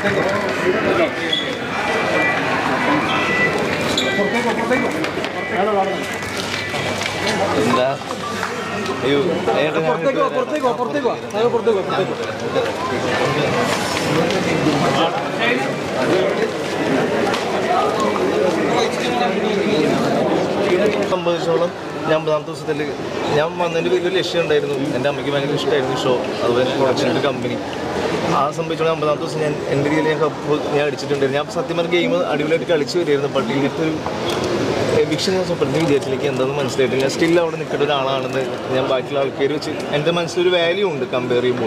എന്താ അയ്യോ ഏട്ടാ ഞാൻ പുറത്തേക്ക് വാ, പുറത്തേക്ക് വാ, പുറത്തേക്ക് വാ. താങ്കൾ പുറത്തേക്ക് വാ, പുറത്തേക്ക് വാ. സംബന്ധിച്ചോളം ഞാൻ ഒമ്പതാമത്തെ ദിവസത്തിൽ ഞാൻ വന്നതിൻ്റെ വലിയൊരു ലക്ഷ്യം ഉണ്ടായിരുന്നു എൻ്റെ അമ്മയ്ക്ക് ഭയങ്കര ഇഷ്ടമായിരുന്നു ഷോ അതുപോലെ പ്രൊഡക്ഷൻ കമ്പനി ആ സംബന്ധിച്ചോളം ഒമ്പതാമത്തെ ദിവസം ഞാൻ എൻ്റെ രീതിയിൽ ഞാൻ കപ്പ് ഞാൻ അടിച്ചിട്ടുണ്ടായിരുന്നു ഞാൻ സത്യം പറഞ്ഞ ഗെയിം അടിപൊളിയായിട്ട് കളിച്ചു വരികയായിരുന്നു ബട്ട് ഇങ്ങനത്തെ ഒരു വിഷൻ ഞാൻ സ്വപ്നത്തിൽ വിചാരിച്ചില്ലെങ്കിൽ എന്താണെന്ന് മനസ്സിലായിട്ടില്ല ഞാൻ സ്റ്റിൽ അവിടെ നിൽക്കേണ്ട ഒരാളാണെന്ന് ഞാൻ ബാക്കിയുള്ള ആൾക്കാർ വെച്ച് എൻ്റെ മനസ്സിലൊരു വാല്യൂ ഉണ്ട് കമ്പയർ ചെയ്യുമ്പോൾ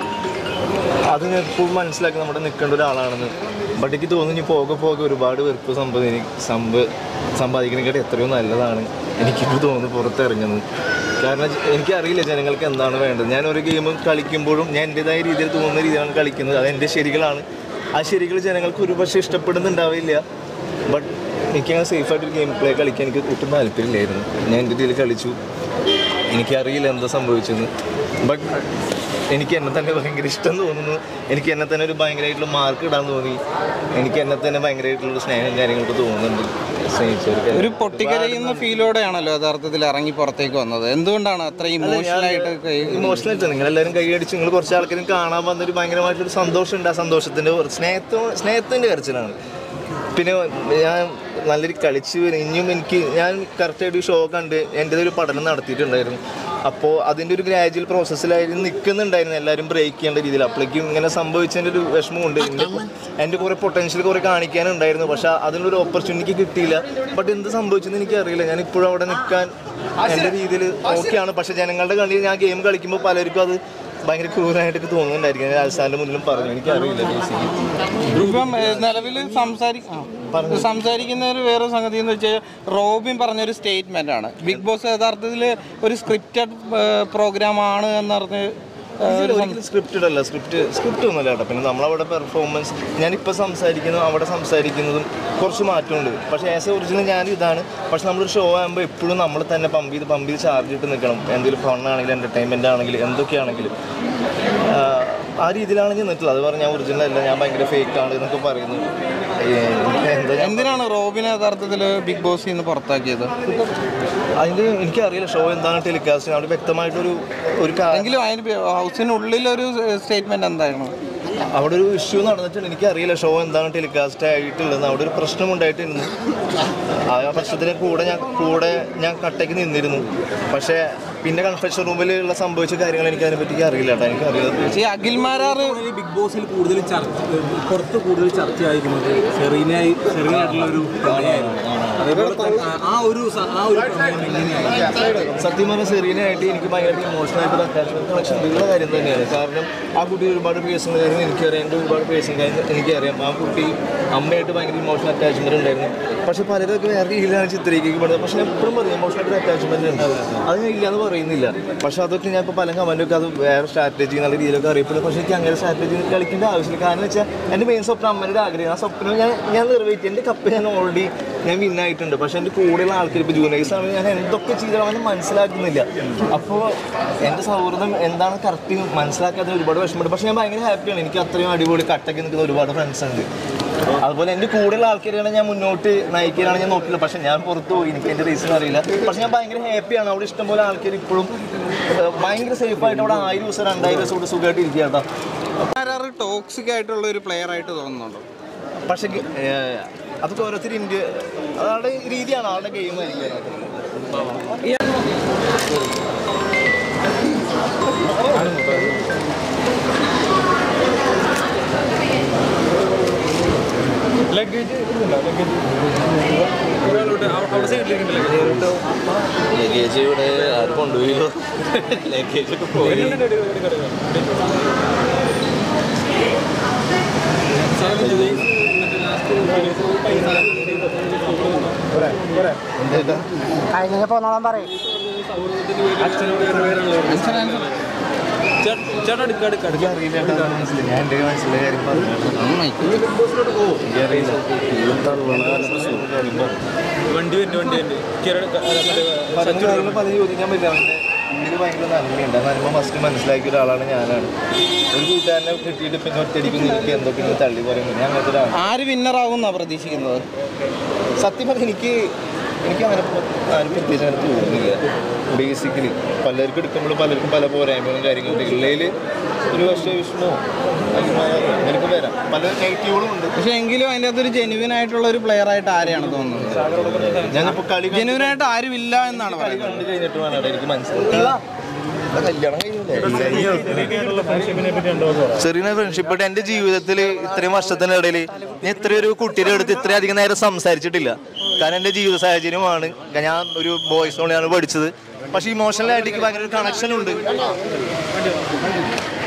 അത് ഞാൻ ഇപ്പോൾ മനസ്സിലാക്കി നമ്മുടെ നിൽക്കേണ്ട ഒരാളാണെന്ന് ബട്ട് എനിക്ക് തോന്നുന്നു ഇനി പോകെ പോകെ ഒരുപാട് വെറുപ്പ് സമ്പാദി സമ്പ സമ്പാദിക്കുന്നതിനെക്കാട്ടി എത്രയോ നല്ലതാണ് എനിക്കിപ്പോൾ തോന്നുന്നു പുറത്തിറങ്ങുന്നത് കാരണം ജ- എനിക്കറിയില്ല ജനങ്ങൾക്ക് എന്താണ് വേണ്ടത് ഞാൻ ഒരു ഗെയിം കളിക്കുമ്പോഴും ഞാൻ എൻ്റെതായ രീതിയിൽ തോന്നുന്ന രീതിയിലാണ് കളിക്കുന്നത് അത് എൻ്റെ ശരികളാണ് ആ ശരികൾ ജനങ്ങൾക്ക് ഒരുപക്ഷെ ഇഷ്ടപ്പെടുന്നുണ്ടാവില്ല ബട്ട് എനിക്കങ്ങനെ സേഫായിട്ട് ഗെയിം പ്ലേ കളിക്കാൻ എനിക്ക് ഒട്ടും താല്പര്യമില്ലായിരുന്നു ഞാൻ എൻ്റെ രീതിയിൽ കളിച്ചു എനിക്കറിയില്ല എന്താ സംഭവിച്ചെന്ന് ബട്ട് എനിക്ക് എന്നെ തന്നെ ഭയങ്കര ഇഷ്ടം തോന്നുന്നു എനിക്ക് എന്നെ തന്നെ ഒരു ഭയങ്കരമായിട്ടുള്ള മാർക്ക് ഇടാൻ തോന്നി എനിക്ക് എന്നെ തന്നെ ഭയങ്കരമായിട്ടുള്ള സ്നേഹം കാര്യങ്ങളൊക്കെ തോന്നുന്നുണ്ട് സ്നേഹിച്ചവർക്ക് ഒരു പൊട്ടിക്കരയുന്ന ഫീലോടെയാണല്ലോ യഥാർത്ഥത്തിൽ ഇറങ്ങി പുറത്തേക്ക് വന്നത് എന്തുകൊണ്ടാണ് അത്ര ഇമോഷണൽ ആയിട്ട് കൈ- ഇമോഷണൽ ആയിട്ട് നിങ്ങൾ എല്ലാവരും കൈയടിച്ച് നിങ്ങൾ കുറച്ച് ആൾക്കാരും കാണാൻ വന്നൊരു ഭയങ്കരമായിട്ടൊരു സന്തോഷമുണ്ട് ആ സന്തോഷത്തിന്റെ ഒരു സ്നേഹത്തോ സ്നേഹത്തിന്റെ കരച്ചിലാണ് പിന്നെ ഞാൻ നല്ലൊരു കളിച്ച് വരും ഇനിയും എനിക്ക് ഞാൻ കറക്റ്റായിട്ട് ഷോ കണ്ട് എൻ്റെ ഒരു പഠനം നടത്തിയിട്ടുണ്ടായിരുന്നു അപ്പോൾ അതിൻ്റെ ഒരു ഗ്രാജുവൽ പ്രോസസ്സിലായിരുന്നു നിൽക്കുന്നുണ്ടായിരുന്നു എല്ലാവരും ബ്രേക്ക് ചെയ്യേണ്ട രീതിയിൽ അപ്പോഴേക്കും ഇങ്ങനെ സംഭവിച്ചതിൻ്റെ ഒരു വിഷമമുണ്ട് എൻ്റെ എൻ്റെ കുറേ പൊട്ടൻഷ്യൽ കുറേ കാണിക്കാനുണ്ടായിരുന്നു പക്ഷേ അതിനൊരു ഓപ്പർച്യൂണിറ്റി കിട്ടിയില്ല ബട്ട് എന്ത് സംഭവിച്ചെന്ന് എനിക്കറിയില്ല ഞാൻ ഇപ്പോഴും അവിടെ നിൽക്കാൻ എൻ്റെ രീതിയിൽ ഓക്കെയാണ് പക്ഷേ ജനങ്ങളുടെ കണ്ണിൽ ഞാൻ ഗെയിം കളിക്കുമ്പോൾ പലർക്കും അത് ഭയങ്കര ക്രൂരായിട്ടൊക്കെ തോന്നുന്നുണ്ടായിരിക്കും ഞാൻ രാജസ്ഥാന്റെ മുന്നിലും പറഞ്ഞു എനിക്കറിയില്ല ബേസിക്കലി ഇപ്പം നിലവിൽ സംസാരി ആ. സംസാരിക്കുന്ന ഒരു വേറെ സംഗതി എന്ന് വെച്ചാൽ റോബിൻ പറഞ്ഞൊരു സ്റ്റേറ്റ്മെന്റ് ആണ് ബിഗ് ബോസ് യഥാർത്ഥത്തിൽ ഒരു സ്ക്രിപ്റ്റഡ് പ്രോഗ്രാം ആണ് എന്ന് പറഞ്ഞ് ആ, ഒരു സം- ഒരിക്കലും സ്ക്രിപ്റ്റഡ് അല്ല സ്ക്രിപ്റ്റ് സ്ക്രിപ്റ്റ് ഒന്നുമല്ല കേട്ടോ പിന്നെ നമ്മളവിടെ പെർഫോമൻസ് ഞാനിപ്പോൾ സംസാരിക്കുന്നതും അവിടെ സംസാരിക്കുന്നതും കുറച്ച് മാറ്റമുണ്ട് പക്ഷേ ആസ് എ ഒറിജിനൽ ഞാൻ ഇതാണ് പക്ഷെ നമ്മളൊരു ഷോ ആകുമ്പോൾ എപ്പോഴും നമ്മൾ തന്നെ പമ്പ് ചെയ്ത് പമ്പ് ചെയ്ത് ചാർജ് ഇട്ട് നിൽക്കണം എന്തെങ്കിലും ഫൺ ആണെങ്കിലും എൻ്റർടൈൻമെൻ്റ് ആണെങ്കിലും എന്തൊക്കെയാണെങ്കിലും ആഹ് ആ രീതിയിലാണ് ഞാൻ നിൽക്കുന്നത് അത് പറഞ്ഞാൽ ഞാൻ ഒറിജിനൽ അല്ല ഞാൻ ഭയങ്കര ഫേക്ക് ആണ് എന്നൊക്കെ പറയുന്നു ഏഹ് എന്താ ഞാൻ എന്തിനാണ് റോബിനെ യഥാർത്ഥത്തിൽ ബിഗ് ബോസിൽ നിന്ന് പുറത്താക്കിയത് അതിൽ എനിക്കറിയില്ല ഷോ എന്താണ് ടെലികാസ്റ്റ് അവിടെ വ്യക്തമായിട്ടൊരു ഒരു കാ- എങ്കിലും അതിന് ഹൗസിനുള്ളിൽ ഒരു സ്റ്റേറ്റ്മെന്റ് എന്തായിരുന്നു അവിടെ ഒരു ഇഷ്യൂ നടന്നിട്ടുണ്ട് എനിക്കറിയില്ല ഷോ എന്താണ് ടെലികാസ്റ്റ് ആയിട്ടുള്ളത് അവിടെ ഒരു പ്രശ്നം ഉണ്ടായിട്ടിരുന്നു ആ പ്രശ്നത്തിന് കൂടെ ഞാൻ കൂടെ ഞാൻ കട്ടയ്ക്ക് നിന്നിരുന്നു പക്ഷേ പിന്നെ കൺഫെഷൻ റൂമിലുള്ള സംഭവിച്ച കാര്യങ്ങൾ എനിക്ക് അതിനെ പറ്റി അറിയില്ല കേട്ടോ എനിക്കറിയില്ല ഈ അഖിൽമാരാറ് ഈ ബിഗ് ബോസിൽ കൂടുതൽ ചർച്ച പുറത്ത് കൂടുതൽ ചർച്ചയായിരിക്കുന്നത് സെറീനായി സെറീനായിട്ടുള്ള ഒരു പ്രണയമായിരുന്നു അതേപോലെ തന്നെ ആ- ആ ഒരു സ- ആ ഒരു പ്രണയം എങ്ങനെയാണ് സത്യം പറഞ്ഞ സെറീനായിട്ട് എനിക്ക് ഭയങ്കര ഇമോഷണൽ ആയിട്ട് അറ്റാച്ച്മെന്റ് കണക്ഷൻ ഉള്ള കാര്യം തന്നെയാണ് കാരണം ആ കുട്ടി ഒരുപാട് പേഴ്സണൽ കാര്യം എനിക്കറിയാം എൻ്റെ ഒരുപാട് പേഴ്സണൽ കാര്യം എനിക്കറിയാം ആ കുട്ടി അമ്മയായിട്ട് ഭയങ്കര ഇമോഷണൽ അറ്റാച്ച്മെന്റ് ഉണ്ടായിരുന്നു പക്ഷെ പലരൊക്കെ വേറെ രീതിയിലാണ് ചിത്രീകരിക്കപ്പെടുന്നത് പക്ഷെ ഞാൻ എപ്പോഴും പറയും ഇമോഷണൽ ആയിട്ട് അറ്റാച്ച്മെന്റ് ഉണ്ട് അത് ഞാൻ ഇല്ലാന്ന് പറയുന്നില്ല പക്ഷെ അതൊക്കെ ഞാൻ ഇപ്പോൾ പല കമൻറ്റൊക്കെ അത് വേറെ സ്ട്രാറ്റജി എന്നുള്ള രീതിയിലൊക്കെ അറിയപ്പെടും പക്ഷേ എനിക്ക് അങ്ങനെ സ്ട്രാറ്റജി കളിക്കേണ്ട ആവശ്യമില്ല കാരണം വെച്ചാൽ എൻ്റെ മെയിൻ സ്വപ്നം അമ്മയുടെ ആഗ്രഹം ആ സ്വപ്നം ഞാൻ ഞാൻ നിറവേറ്റി എൻ്റെ കപ്പ് ഞാൻ ഓൾറെഡി ഞാൻ വിന്നായിട്ടുണ്ട് പക്ഷെ എൻ്റെ കൂടെയുള്ള ആൾക്കാർ ഇപ്പോൾ ജൂനിയേഴ്സ് ആണ് ഞാൻ എന്തൊക്കെ ചെയ്താലും മനസ്സിലാക്കുന്നില്ല അപ്പോൾ എൻ്റെ സൗഹൃദം എന്താണ് കറക്റ്റ് മനസ്സിലാക്കാത്ത ഒരുപാട് വിഷമമുണ്ട് പക്ഷെ ഞാൻ ഭയങ്കര ഹാപ്പിയാണ് എനിക്ക് അത്രയും അടിപൊളി കട്ടൊക്കെ നിൽക്കുന്ന ഒരുപാട് ഫ്രണ്ട്സ് ഉണ്ട് അതുപോലെ എൻ്റെ കൂടെയുള്ള ആൾക്കാരാണ് ഞാൻ മുന്നോട്ട് നയിക്കാനാണ് ഞാൻ നോക്കില്ല പക്ഷെ ഞാൻ പുറത്ത് പോയി എനിക്ക് എൻ്റെ റീസൺ അറിയില്ല പക്ഷെ ഞാൻ ഭയങ്കര ഹാപ്പിയാണ് അവിടെ ഇഷ്ടംപോലെ ആൾക്കാർ ഇപ്പോഴും ഏഹ്, ഭയങ്കര സേഫായിട്ട് അവിടെ ആയിരം ദിവസം രണ്ടായിരം ദിവസം ഇവിടെ സുഖമായിട്ട് ഇരിക്കുക കേട്ടോ ആരാറ് ടോക്സിക് ആയിട്ടുള്ള ഒരു പ്ലെയർ ആയിട്ട് തോന്നുന്നുണ്ടോ പക്ഷെ ഏഹ്, അതൊക്കെ ഓരോരുത്തർ ഇന്ത്യ അയാളുടെ രീതിയാണ് ആളുടെ ഗെയിം ആയിരിക്കും ലഗേജ് ഇവിടെ ആര് കൊണ്ടുപോയോ ലഗേജ് ഒക്കെ പോയി എന്താ കഴിഞ്ഞ പോന്നോളാൻ പറയും ചേട്ടാ എടുക്ക എടുക്ക എടുക്ക എനിക്കറിയില്ല കേട്ടോ, അത് മനസ്സിലായി. ഞാൻ എൻ്റെ മനസ്സിലെ കാര്യം പറഞ്ഞു എനിക്കറിയില്ല വണ്ടി വരുന്നുണ്ട് വണ്ടി വരുന്നുണ്ട് പല കാര്യങ്ങളും പല ചോദിക്കാൻ പറ്റില്ല അവൻ്റെ ഉള്ളിൽ ഭയങ്കര നന്മയുണ്ട് ആ നന്മ ഫസ്റ്റ് മനസ്സിലാക്കിയ ഒരാളാണ് ഞാനാണ് ഒരു കൂട്ടുകാരനെ കിട്ടിയിട്ട് പിന്നെ ഒറ്റയടിക്ക് എനിക്ക് എന്തൊക്കെ ഇങ്ങനെ തള്ളി പറയുന്നത് ഞാൻ അങ്ങനത്തെ ഒരാളാണ് ആര് വിന്നറാവും എന്നാ പ്രതീക്ഷിക്കുന്നത് സത്യം പറഞ്ഞാൽ എനിക്ക് എനിക്ക് അങ്ങനെ ഇപ്പൊ ആരും പ്രത്യേകിച്ച് അങ്ങനെ തോന്നുന്നില്ല ബേസിക്കലി പലർക്കും എടുക്കുമ്പോൾ പലർക്കും പല പോരായ്മകളും കാര്യങ്ങളും ഉള്ളതിൽ ഒരു പക്ഷേ വിഷ്ണു അങ്ങനെയൊക്കെ വരാം പല നെഗറ്റീവുകളും ഉണ്ട് പക്ഷെ എങ്കിലും അതിൻ്റെ അകത്തൊരു ജെനുവിൻ ആയിട്ടുള്ള ഒരു പ്ലെയർ ആയിട്ട് ആരെയാണ് തോന്നുന്നത് ഞാനിപ്പോൾ കളി കണ്ട് ജെനുവിൻ ആയിട്ട് ആരും ഇല്ല എന്നാണ് കളി പറയുന്നത് കണ്ടു കഴിഞ്ഞിട്ട് വേണം എനിക്ക് മനസ്സിലായി കല്യാണം ചെറിയ ഫ്രണ്ട്ഷിപ്പ് ആയിട്ട് എൻ്റെ ജീവിതത്തിൽ ഇത്രയും വർഷത്തിനിടയിൽ ഞാൻ ഇത്രയും ഒരു കുട്ടിയുടെ അടുത്ത് ഇത്രയും അധികം നേരം സംസാരിച്ചിട്ടില്ല കാരണം എൻ്റെ ജീവിത സാഹചര്യമാണ് ഞാൻ ഒരു ബോയ്സ് ആണ് പഠിച്ചത് പക്ഷേ ഇമോഷണൽ ആയിട്ട് എനിക്ക് ഭയങ്കര ഒരു കണക്ഷൻ ഉണ്ട്